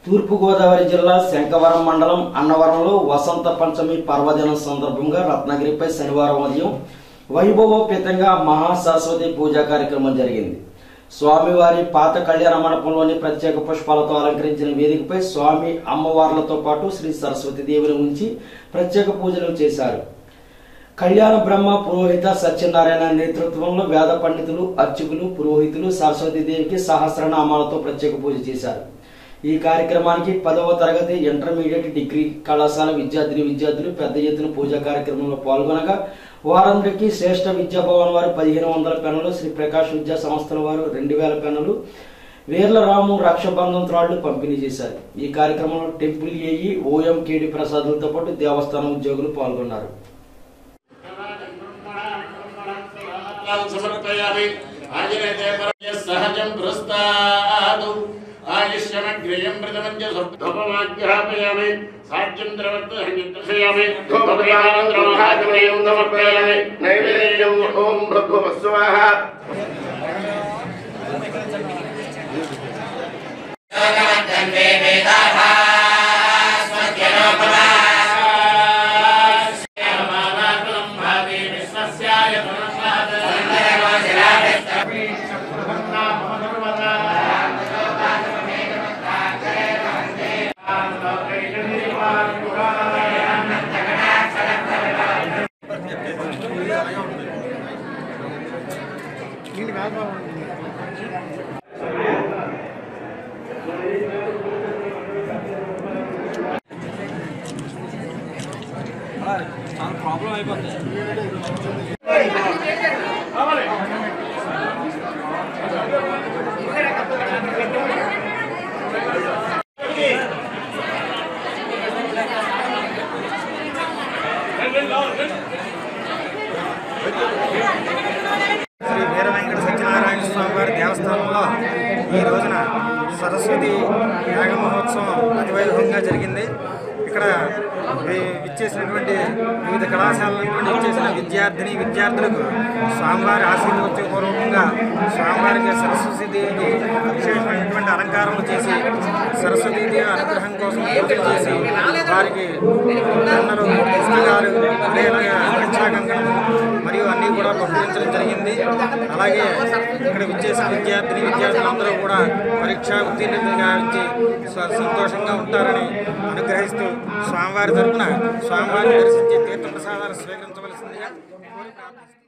తూర్పుగోదావరి జిల్లా శంకవరం మండలం అన్నవరంలో వసంత పంచమి పర్వదినం సందర్భంగా రత్నగిరిపై శనివారం ఉదయం వైభవోపేతంగా మహాసరస్వతి పూజా కార్యక్రమం జరిగింది స్వామివారి పాత కళ్యాణ మండపంలోని ప్రత్యేక పుష్పాలతో అలంకరించిన వేదికపై స్వామి అమ్మవార్లతో పాటు శ్రీ సరస్వతి దేవిని ఉంచి ప్రత్యేక పూజలు చేశారు కళ్యాణ బ్రహ్మ పురోహిత సత్యనారాయణ నేతృత్వంలో వేద పండితులు అర్చకులు పురోహితులు సరస్వతీదేవికి సహస్రనామాలతో ప్రత్యేక పూజ చేశారు ఈ కార్యక్రమానికి పదవ తరగతి ఇంటర్మీడియట్ డిగ్రీ కళాశాల విద్యార్థిని విద్యార్థులు పెద్ద ఎత్తున పూజా కార్యక్రమంలో పాల్గొనగా వారందరికీ శ్రేష్ఠ విద్యాభవన్ వారు పదిహేను వందల పెన్నులు శ్రీ ప్రకాష్ విద్యా సంస్థల వారు రెండు వేల పెన్నులు వీర్ల రాము రక్షబంధం త్రాళ్లు పంపిణీ చేశారు ఈ కార్యక్రమంలో టెంపుల్ ఏఈ ఓఎం కేడి ప్రసాదులతో పాటు దేవస్థానం ఉద్యోగులు పాల్గొన్నారు సమర్పయామి ఆజనేతే పరమయ సహజం పురస్తాదు ఆయుష్యమగ్రయం ప్రథమంచ సప్తోపమాగ్రహాపయామి సాధ్యం ద్రవత్వహంగిద్రశయామి ధూపదీపానంద్రమహాగ్రయం సమర్పయామి నైవేద్యం ఓం భగవస్వాహ శ్రీ వీర వెంకట సత్యనారాయణ స్వామి వారి దేవస్థానంలో ఈ రోజున సరస్వతి యాగ మహోత్సవం అతివైభవంగా జరిగింది ఇక్కడ వి- విచ్చేసినటువంటి వివిధ కళాశాలల నుండి విచ్చేసిన విద్యార్థిని విద్యార్థులకు స్వామివారి ఆశీర్వచపూర్వకంగా స్వామివారికి సరస్వతి దేవికి విశేషమైనటువంటి అలంకారములు చేసి సరస్వతీ దేవి అనుగ్రహం కోసం పూజలు చేసి వారికి పెన్నలు పుస్తకాలు అదేలాగా రక్షా కంకణం మరియు అన్నీ కూడా పంపించడం జరిగింది అలాగే ఇక్కడ విచ్చేసిన విద్యార్థిని విద్యార్థులందరూ కూడా పరీక్ష ఉత్తీర్ణతలు గావించి స- సంతోషంగా ఉంటారని అనుగ్రహిస్తూ స్వామివారి తరపున స్వామివారిని దర్శించి తీర్థ ప్రసాదాలు స్వీకరించవలసిందిగా కోరి ప్రార్థిస్తున్నాను.